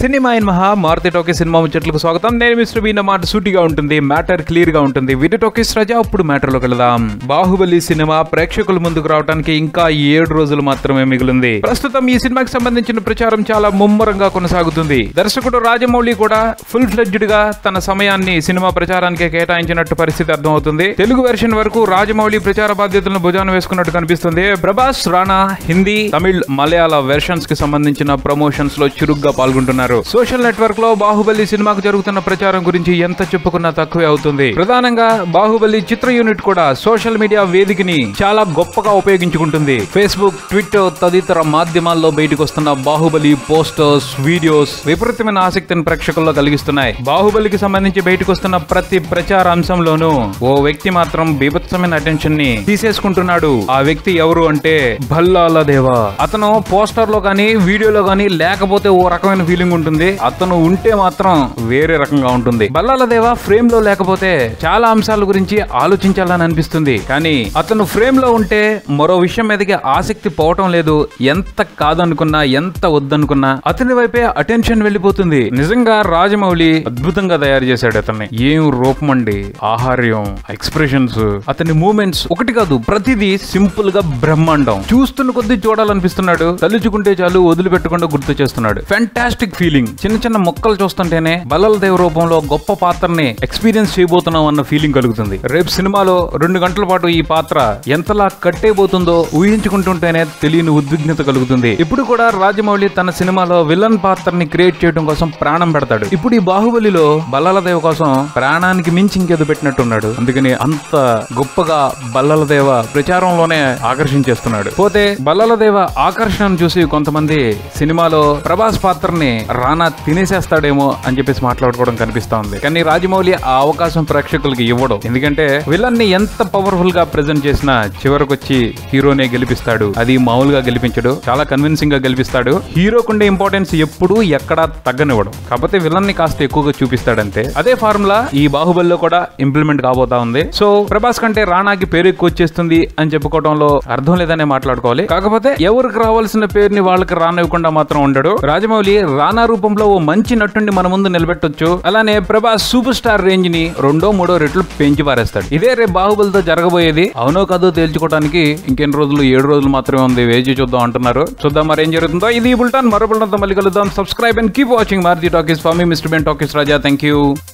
cinema in మహా Maruti talkies cinema ముచ్చట్లకు స్వాగతం నేను మిస్టర్ బీన్ మాట సూటిగా ఉంటుంది మ్యాటర్ క్లియర్ గా ఉంటుంది విడి టాకీస్ రజా ఇప్పుడు మ్యాటర్ లోకి వెళదాం బాహుబలి సినిమా ప్రేక్షకుల ముందుకు రావడానికి ఇంకా ఏడు రోజులు మాత్రమే మిగిలింది ప్రస్తుతం ఈ సినిమాకి సంబంధించిన ప్రచారం చాలా ముమ్మరంగా కొనసాగుతుంది దర్శకుడు రాజమౌళి కూడా ఫుల్ ఫ్లెడ్జ్డ్ గా తన సమయాన్ని సినిమా ప్రచారానికి కేటాయించినట్టు పరిస్థితి అర్థమవుతుంది తెలుగు వెర్షన్ వరకు రాజమౌళి ప్రచార బాధ్యతలను భుజాన వేసుకున్నట్టు కనిపిస్తుంది ప్రభాస్ రాణా హిందీ తమిళ్ మలయాళ వెర్షన్స్ కి సంబంధించిన ప్రమోషన్స్ లో చురుగ్గా పాల్గొంటున్నారు సోషల్ నెట్వర్క్ లో బాహుబలి సినిమాకు జరుగుతున్న ప్రచారం గురించి ఎంత చెప్పుకున్నా తక్కువే అవుతుంది ప్రధానంగా బాహుబలి చిత్ర యూనిట్ కూడా సోషల్ మీడియా వేదికని చాలా గొప్పగా ఉపయోగించుకుంటుంది ఫేస్బుక్ ట్విట్టర్ తదితర మాధ్యమాల్లో బయటకు వస్తున్న బాహుబలి పోస్టర్స్ వీడియోస్ విపరీతమైన ఆసక్తిని ప్రేక్షకుల్లో కలిగిస్తున్నాయి బాహుబలికి సంబంధించి బయటకు వస్తున్న ప్రతి ప్రచార అంశంలోనూ ఓ వ్యక్తి మాత్రం బీభత్సమైన అటెన్షన్ ని తీసేసుకుంటున్నాడు ఆ వ్యక్తి ఎవరు అంటే భల్లాల దేవా అతను పోస్టర్ లో గానీ వీడియోలో గానీ లేకపోతే ఓ రకమైన ఫీలింగ్ ఉంటుంది అతను ఉంటే మాత్రం వేరే రకంగా ఉంటుంది బల్లాల దేవా ఫ్రేమ్ లో లేకపోతే చాలా అంశాల గురించి ఆలోచించాలని అనిపిస్తుంది కానీ అతను ఫ్రేమ్ లో ఉంటే మరో విషయం మీదకి ఆసక్తి పోవటం లేదు ఎంత కాదనుకున్నా ఎంత వద్దనుకున్నా అతని వైపే అటెన్షన్ వెళ్ళిపోతుంది నిజంగా రాజమౌళి అద్భుతంగా తయారు చేశాడు అతన్ని ఏం రూపం అండి ఆహార్యం ఎక్స్ప్రెషన్స్ అతని మూమెంట్స్ ఒకటి కాదు ప్రతిదీ సింపుల్ గా బ్రహ్మాండం చూస్తున్న కొద్దీ చూడాలనిపిస్తున్నాడు తలుచుకుంటే చాలు వదిలిపెట్టకుండా గుర్తు చేస్తున్నాడు ఫ్యాంటాస్టిక్ ఫీలింగ్ చిన్న చిన్న మొక్కలు చూస్తుంటేనే బల్లల దేవ రూపంలో గొప్ప పాత్రని ఎక్స్పీరియన్స్ చేయబోతున్నాం అన్న ఫీలింగ్ కలుగుతుంది రేపు సినిమాలో రెండు గంటల పాటు ఈ పాత్ర ఎంతలా కట్టేబోతుందో ఊహించుకుంటుంటేనే తెలియని ఉద్విగ్నత కలుగుతుంది ఇప్పుడు కూడా రాజమౌళి తన సినిమాలో విలన్ పాత్రని క్రియేట్ చేయడం కోసం ప్రాణం పెడతాడు ఇప్పుడు ఈ బాహుబలిలో బల్లల దేవ కోసం ప్రాణానికి మించి ఇంకేదో పెట్టినట్టున్నాడు అందుకని అంత గొప్పగా బల్లల దేవ ప్రచారంలోనే ఆకర్షించేస్తున్నాడు పోతే బల్లల దేవ ఆకర్షణను చూసి కొంతమంది సినిమాలో ప్రభాస్ పాత్రని రానా తినేసేస్తాడేమో అని చెప్పేసి మాట్లాడుకోవడం కనిపిస్తా ఉంది కానీ రాజమౌళి ఆ అవకాశం ప్రేక్షకులకి ఇవ్వడం ఎందుకంటే విలన్ ని ఎంత పవర్ఫుల్ గా ప్రెజెంట్ చేసినా చివరికి వచ్చి హీరోనే గెలిపిస్తాడు అది మామూలుగా గెలిపించడు చాలా కన్విన్సింగ్ గా గెలిపిస్తాడు హీరోకుండే ఇంపార్టెన్స్ ఎప్పుడు ఎక్కడా తగ్గనివ్వడం కాకపోతే విలన్ ని కాస్త ఎక్కువగా చూపిస్తాడంతే అదే ఫార్ములా ఈ బాహుబలిలో కూడా ఇంప్లిమెంట్ కాబోతా ఉంది సో ప్రభాస్ కంటే రానాకి పేరు ఎక్కువ వచ్చేస్తుంది అని చెప్పుకోవడంలో అర్థం లేదనే మాట్లాడుకోవాలి కాకపోతే ఎవరికి రావాల్సిన పేరుని వాళ్ళకి రానివ్వకుండా మాత్రం ఉండడు రాజమౌళి రానా రూపంలో ఓ మంచి నటుడిని మన ముందు నిలబెట్టొచ్చు అలానే ప్రభాస్ సూపర్ స్టార్ రేంజ్ ని రెండో మూడో రెట్లు పెంచి పారేస్తాడు ఇదే రేపు బాహుబలితో జరగబోయేది అవునో కాదో తేల్చుకోవడానికి ఇంకెన్ని రోజులు ఏడు రోజులు మాత్రమే ఉంది వేచి చూద్దాం అంటున్నారు చూద్దాం మరి ఏం జరుగుతుందో ఇది బుల్టాన్ మరో బుల్టాన్తో మళ్ళీ కలుద్దాం subscribe and keep watching Maruti talkies family mister Ben talkies Raja thank you